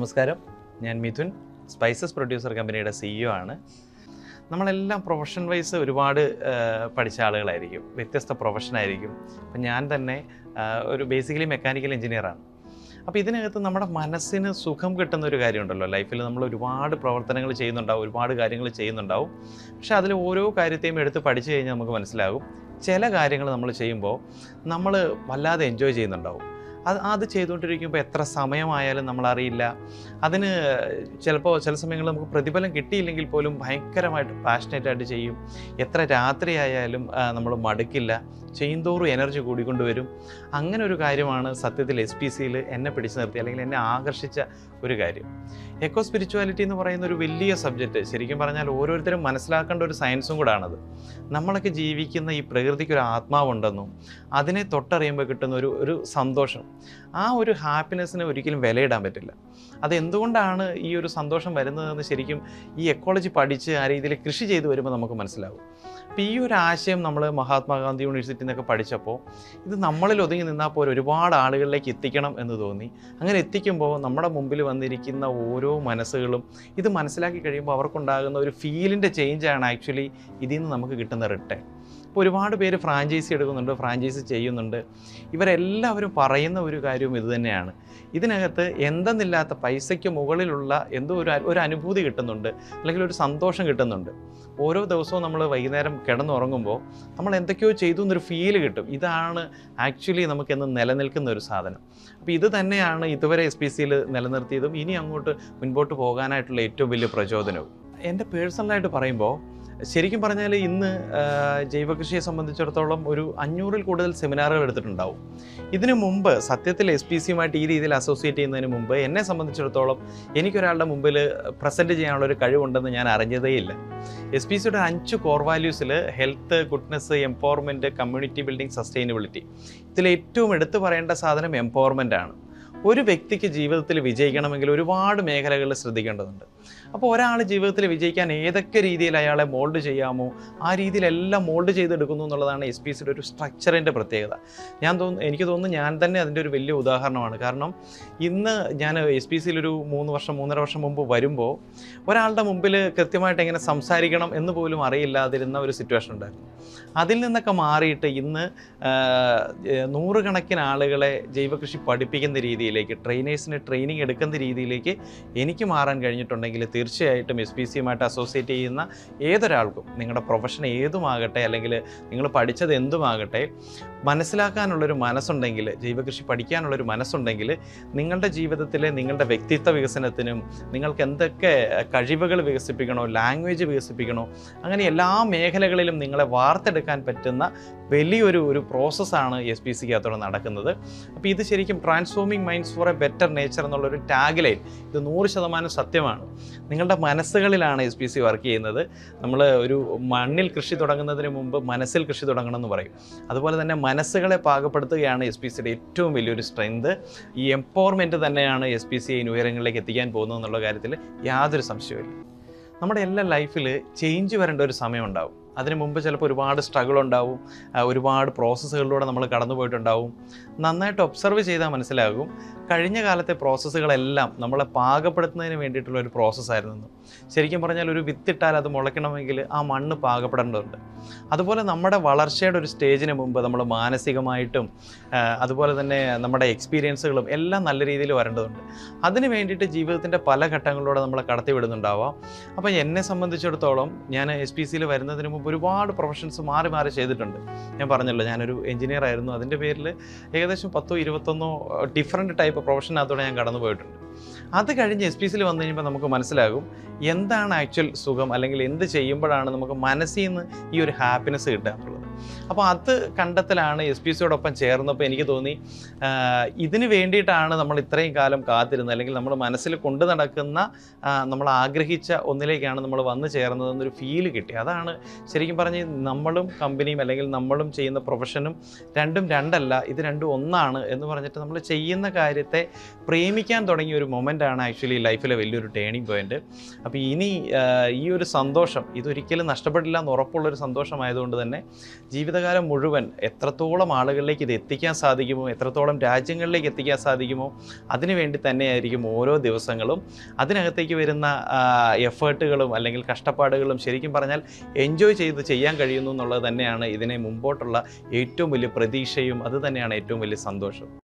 നമസ്കാരം ഞാൻ Mithun spices producer കമ്പനിയുടെ സിഇഒ ആണ് നമ്മളെല്ലാം പ്രൊഫഷൻ വൈസ് ഒരുപാട് ആ, പഠിച്ച ആളുകളായിരിക്കും വ്യത്യസ്ത പ്രൊഫഷനായിരിക്കും അപ്പം ഞാൻ തന്നെ ആ, ഒരു ബേസിക്കലി മെക്കാനിക്കൽ എഞ്ചിനീയറാണ് അപ്പോൾ ഇതിനകത്ത് നമ്മുടെ മനസ്സിന് സുഖം കിട്ടുന്ന ഒരു കാര്യമുണ്ടല്ലോ ലൈഫിൽ നമ്മൾ ഒരുപാട് പ്രവർത്തനങ്ങൾ ചെയ്യുന്നുണ്ടാവും ഒരുപാട് കാര്യങ്ങൾ ചെയ്യുന്നുണ്ടാവും പക്ഷേ അതിൽ ഓരോ കാര്യത്തെയും എടുത്ത് പഠിച്ചു കഴിഞ്ഞാൽ നമുക്ക് മനസ്സിലാകും ചില കാര്യങ്ങൾ നമ്മൾ ചെയ്യുമ്പോൾ നമ്മൾ വല്ലാതെ എൻജോയ് ചെയ്യുന്നുണ്ടാവും അത് അത് ചെയ്തുകൊണ്ടിരിക്കുമ്പോൾ എത്ര സമയമായാലും നമ്മളറിയില്ല അതിന് ചിലപ്പോൾ ചില സമയങ്ങളിൽ നമുക്ക് പ്രതിഫലം കിട്ടിയില്ലെങ്കിൽ പോലും ഭയങ്കരമായിട്ട് പാഷനേറ്റ് ആയിട്ട് ചെയ്യും എത്ര രാത്രിയായാലും നമ്മൾ മടുക്കില്ല ചെയ്യുന്തോറും എനർജി കൂടിക്കൊണ്ടുവരും അങ്ങനെ ഒരു കാര്യമാണ് സത്യത്തിൽ എസ് പി സിയിൽ എന്നെ പിടിച്ചു നിർത്തി അല്ലെങ്കിൽ എന്നെ ആകർഷിച്ച ഒരു കാര്യം എക്കോ സ്പിരിച്വാലിറ്റി എന്ന് പറയുന്ന ഒരു വലിയ സബ്ജക്റ്റ് ശരിക്കും പറഞ്ഞാൽ ഓരോരുത്തരും മനസ്സിലാക്കേണ്ട ഒരു സയൻസും കൂടാണത് നമ്മളൊക്കെ ജീവിക്കുന്ന ഈ പ്രകൃതിക്ക് ഒരു ആത്മാവുണ്ടെന്നും അതിനെ തൊട്ടറിയുമ്പോൾ കിട്ടുന്ന ഒരു ഒരു സന്തോഷം ആ ഒരു ഹാപ്പിനെസ്സിന് ഒരിക്കലും വിലയിടാൻ പറ്റില്ല അത് എന്തുകൊണ്ടാണ് ഈ ഒരു സന്തോഷം വരുന്നതെന്ന് ശരിക്കും ഈ എക്കോളജി പഠിച്ച് ആ രീതിയിൽ കൃഷി ചെയ്തു വരുമ്പോൾ നമുക്ക് മനസ്സിലാവും അപ്പോൾ ഈ ഒരു ആശയം നമ്മൾ മഹാത്മാഗാന്ധി യൂണിവേഴ്സിറ്റിയിൽ നിന്നൊക്കെ പഠിച്ചപ്പോൾ ഇത് നമ്മളിൽ ഒതുങ്ങി നിന്നാൽ പോലെ ഒരുപാട് ആളുകളിലേക്ക് എത്തിക്കണം എന്ന് തോന്നി അങ്ങനെ എത്തിക്കുമ്പോൾ നമ്മുടെ മുമ്പിൽ വന്നിരിക്കുന്ന ഓരോ മനസ്സുകളും ഇത് മനസ്സിലാക്കി കഴിയുമ്പോൾ അവർക്കുണ്ടാകുന്ന ഒരു ഫീലിൻ്റെ ചേഞ്ചാണ് ആക്ച്വലി ഇതിൽ നിന്ന് നമുക്ക് കിട്ടുന്ന റിട്ടേൺ ഇപ്പോൾ ഒരുപാട് പേര് ഫ്രാഞ്ചൈസി എടുക്കുന്നുണ്ട് ഫ്രാഞ്ചൈസി ചെയ്യുന്നുണ്ട് ഇവരെല്ലാവരും പറയുന്ന ഒരു കാര്യവും ഇതുതന്നെയാണ് ഇതിനകത്ത് എന്തെന്നില്ലാത്ത പൈസയ്ക്ക് മുകളിലുള്ള എന്തോ ഒരു ഒരു അനുഭൂതി കിട്ടുന്നുണ്ട് അല്ലെങ്കിൽ ഒരു സന്തോഷം കിട്ടുന്നുണ്ട് ഓരോ ദിവസവും നമ്മൾ വൈകുന്നേരം കിടന്നുറങ്ങുമ്പോൾ നമ്മൾ എന്തൊക്കെയോ ചെയ്തു എന്നൊരു ഫീല് കിട്ടും ഇതാണ് ആക്ച്വലി നമുക്ക് എന്ന് നിലനിൽക്കുന്ന ഒരു സാധനം അപ്പോൾ ഇത് തന്നെയാണ് ഇതുവരെ എസ് പി സിയിൽ നിലനിർത്തിയതും ഇനി അങ്ങോട്ട് മുൻപോട്ട് പോകാനായിട്ടുള്ള ഏറ്റവും വലിയ പ്രചോദനവും എൻ്റെ പേഴ്സണലായിട്ട് പറയുമ്പോൾ ശരിക്കും പറഞ്ഞാൽ ഇന്ന് ആ, ജൈവകൃഷിയെ സംബന്ധിച്ചിടത്തോളം ഒരു അഞ്ഞൂറിൽ കൂടുതൽ സെമിനാറുകൾ എടുത്തിട്ടുണ്ടാവും ഇതിനു മുമ്പ് സത്യത്തിൽ എസ് പി സിയുമായിട്ട് ഈ രീതിയിൽ അസോസിയേറ്റ് ചെയ്യുന്നതിന് മുമ്പ് എന്നെ സംബന്ധിച്ചിടത്തോളം എനിക്കൊരാളുടെ മുമ്പിൽ പ്രസൻറ്റ് ചെയ്യാനുള്ള ഒരു കഴിവുണ്ടെന്ന് ഞാൻ അറിഞ്ഞതേയില്ല എസ് പി സിയുടെ അഞ്ച് കോർ വാല്യൂസിൽ health goodness empowerment community building sustainability ഇതിൽ ഏറ്റവും എടുത്തു പറയേണ്ട സാധനം എംപവർമെൻ്റ് ആണ് ഒരു വ്യക്തിക്ക് ജീവിതത്തിൽ വിജയിക്കണമെങ്കിൽ ഒരുപാട് മേഖലകളിൽ ശ്രദ്ധിക്കേണ്ടതുണ്ട് അപ്പോൾ ഒരാൾ ജീവിതത്തിൽ വിജയിക്കാൻ ഏതൊക്കെ രീതിയിൽ അയാളെ മോൾഡ് ചെയ്യാമോ ആ രീതിയിലെല്ലാം മോൾഡ് ചെയ്തെടുക്കുന്നു എന്നുള്ളതാണ് എസ് പി സിയുടെ ഒരു സ്ട്രക്ചറിൻ്റെ പ്രത്യേകത ഞാൻ തോന്നുന്നു എനിക്ക് തോന്നുന്നു ഞാൻ തന്നെ അതിൻ്റെ ഒരു വലിയ ഉദാഹരണമാണ് കാരണം ഇന്ന് ഞാൻ എസ് പി സിയിലൊരു മൂന്ന് വർഷം മൂന്നര വർഷം മുമ്പ് വരുമ്പോൾ ഒരാളുടെ മുമ്പിൽ കൃത്യമായിട്ട് എങ്ങനെ സംസാരിക്കണം എന്ന് പോലും അറിയില്ലാതിരുന്ന ഒരു സിറ്റുവേഷൻ ഉണ്ടായിരുന്നു അതിൽ നിന്നൊക്കെ മാറിയിട്ട് ഇന്ന് ആ, ഏ, നൂറുകണക്കിന് ആളുകളെ ജൈവകൃഷി പഠിപ്പിക്കുന്ന രീതിയിലേക്ക് ട്രെയിനേഴ്സിന് ട്രെയിനിങ് എടുക്കുന്ന രീതിയിലേക്ക് എനിക്ക് മാറാൻ കഴിഞ്ഞിട്ടുണ്ടെങ്കിൽ തീർച്ചയായിട്ടും എസ് പി സിയുമായിട്ട് അസോസിയേറ്റ് ചെയ്യുന്ന ഏതൊരാൾക്കും നിങ്ങളുടെ പ്രൊഫഷൻ ഏതുമാകട്ടെ അല്ലെങ്കിൽ നിങ്ങൾ പഠിച്ചത് എന്തുമാകട്ടെ മനസ്സിലാക്കാനുള്ളൊരു മനസ്സുണ്ടെങ്കിൽ ജൈവകൃഷി പഠിക്കാനുള്ളൊരു മനസ്സുണ്ടെങ്കിൽ നിങ്ങളുടെ ജീവിതത്തിലെ നിങ്ങളുടെ വ്യക്തിത്വ വികസനത്തിനും നിങ്ങൾക്ക് എന്തൊക്കെ കഴിവുകൾ വികസിപ്പിക്കണോ ലാംഗ്വേജ് വികസിപ്പിക്കണോ അങ്ങനെ എല്ലാ മേഖലകളിലും നിങ്ങളെ വാർത്തെടുക്കാൻ പറ്റുന്ന വലിയൊരു ഒരു പ്രോസസ്സാണ് എസ് പി സിക്കകത്തോടെ നടക്കുന്നത് അപ്പോൾ ഇത് ശരിക്കും transforming minds for a better nature എന്നുള്ളൊരു ടാഗ് ലൈൻ ഇത് നൂറ് ശതമാനം സത്യമാണ് നിങ്ങളുടെ മനസ്സുകളിലാണ് എസ് പി സി വർക്ക് ചെയ്യുന്നത് നമ്മൾ ഒരു മണ്ണിൽ കൃഷി തുടങ്ങുന്നതിന് മുമ്പ് മനസ്സിൽ കൃഷി തുടങ്ങണം എന്ന് പറയും അതുപോലെ തന്നെ മനസ്സുകളെ പാകപ്പെടുത്തുകയാണ് എസ് പി സിയുടെ ഏറ്റവും വലിയൊരു സ്ട്രെങ്ത് ഈ എംപവർമെൻറ്റ് തന്നെയാണ് എസ് പി സി ഉയരങ്ങളിലേക്ക് എത്തിക്കാൻ പോകുന്നത് എന്നുള്ള കാര്യത്തിൽ യാതൊരു സംശയവുമില്ല നമ്മുടെ എല്ലാ ലൈഫിൽ ചേഞ്ച് വരേണ്ട ഒരു സമയം ഉണ്ടാവും അതിന് മുമ്പ് ചിലപ്പോൾ ഒരുപാട് സ്ട്രഗിൾ ഉണ്ടാവും ആ, ഒരുപാട് പ്രോസസ്സുകളിലൂടെ നമ്മൾ കടന്നു പോയിട്ടുണ്ടാവും നന്നായിട്ട് ഒബ്സർവ് ചെയ്താൽ മനസ്സിലാകും കഴിഞ്ഞ കാലത്തെ പ്രോസസ്സുകളെല്ലാം നമ്മളെ പാകപ്പെടുത്തുന്നതിന് വേണ്ടിയിട്ടുള്ള ഒരു പ്രോസസ്സായിരുന്നു ശരിക്കും പറഞ്ഞാൽ ഒരു വിത്തിട്ടാൽ അത് മുളയ്ക്കണമെങ്കിൽ ആ മണ്ണ് പാകപ്പെടേണ്ടതുണ്ട് അതുപോലെ നമ്മുടെ വളർച്ചയുടെ ഒരു സ്റ്റേജിന് മുമ്പ് നമ്മൾ മാനസികമായിട്ടും ആ, അതുപോലെ തന്നെ നമ്മുടെ എക്സ്പീരിയൻസുകളും എല്ലാം നല്ല രീതിയിൽ വരേണ്ടതുണ്ട് അതിന് വേണ്ടിയിട്ട് ജീവിതത്തിൻ്റെ പല ഘട്ടങ്ങളിലൂടെ നമ്മളെ കടത്തി വിടുന്നുണ്ടാവാം അപ്പോൾ എന്നെ സംബന്ധിച്ചിടത്തോളം ഞാൻ എസ് പി സിയിൽ വരുന്നതിന് മുമ്പ് ഒരുപാട് പ്രൊഫഷൻസ് മാറി മാറി ചെയ്തിട്ടുണ്ട് ഞാൻ പറഞ്ഞല്ലോ ഞാനൊരു എഞ്ചിനീയർ ആയിരുന്നു അതിൻ്റെ പേരിൽ ഏകദേശം പത്തോ ഇരുപത്തൊന്നോ ഡിഫറെൻറ്റ് ടൈപ്പ് പ്രൊഫഷനകത്തൂടെ ഞാൻ കടന്നു പോയിട്ടുണ്ട് അത് കഴിഞ്ഞ് എസ് പി സിയിൽ വന്നു കഴിയുമ്പോൾ നമുക്ക് മനസ്സിലാകും എന്താണ് ആക്ച്വൽ സുഖം അല്ലെങ്കിൽ എന്ത് ചെയ്യുമ്പോഴാണ് നമുക്ക് മനസ്സിൽ നിന്ന് ഈ ഒരു ഹാപ്പിനെസ് കിട്ടുക എന്നുള്ളത് അപ്പോൾ അത് കണ്ടെത്തലാണ് എസ് പി സിയോടൊപ്പം ചേർന്നപ്പോൾ എനിക്ക് തോന്നി ആഹ് ഇതിന് വേണ്ടിയിട്ടാണ് നമ്മൾ ഇത്രയും കാലം കാത്തിരുന്നത് അല്ലെങ്കിൽ നമ്മൾ മനസ്സിൽ കൊണ്ടു നടക്കുന്ന ആഹ് നമ്മൾ ആഗ്രഹിച്ച ഒന്നിലേക്കാണ് നമ്മൾ വന്നു ചേർന്നതെന്നൊരു ഫീല് കിട്ടി അതാണ് ശരിക്കും പറഞ്ഞ് നമ്മളും കമ്പനിയും അല്ലെങ്കിൽ നമ്മളും ചെയ്യുന്ന പ്രൊഫഷനും രണ്ടും രണ്ടല്ല ഇത് രണ്ടും ഒന്നാണ് എന്ന് പറഞ്ഞിട്ട് നമ്മൾ ചെയ്യുന്ന കാര്യത്തെ പ്രേമിക്കാൻ തുടങ്ങിയ ഒരു മൊമെൻ്റാണ് ആക്ച്വലി ലൈഫിലെ വലിയൊരു ടേണിംഗ് പോയിന്റ് അപ്പോൾ ഇനി ആഹ് ഈ ഒരു സന്തോഷം ഇതൊരിക്കലും നഷ്ടപ്പെടില്ല എന്ന് ഉറപ്പുള്ളൊരു സന്തോഷമായതുകൊണ്ട് തന്നെ ജീവിതകാലം മുഴുവൻ എത്രത്തോളം ആളുകളിലേക്ക് ഇത് എത്തിക്കാൻ സാധിക്കുമോ എത്രത്തോളം രാജ്യങ്ങളിലേക്ക് എത്തിക്കാൻ സാധിക്കുമോ അതിനുവേണ്ടി തന്നെയായിരിക്കും ഓരോ ദിവസങ്ങളും അതിനകത്തേക്ക് വരുന്ന എഫേർട്ടുകളും അല്ലെങ്കിൽ കഷ്ടപ്പാടുകളും ശരിക്കും പറഞ്ഞാൽ എൻജോയ് ചെയ്ത് ചെയ്യാൻ കഴിയുന്നു എന്നുള്ളത് തന്നെയാണ് ഇതിനെ മുമ്പോട്ടുള്ള ഏറ്റവും വലിയ പ്രതീക്ഷയും അത് തന്നെയാണ് ഏറ്റവും വലിയ സന്തോഷം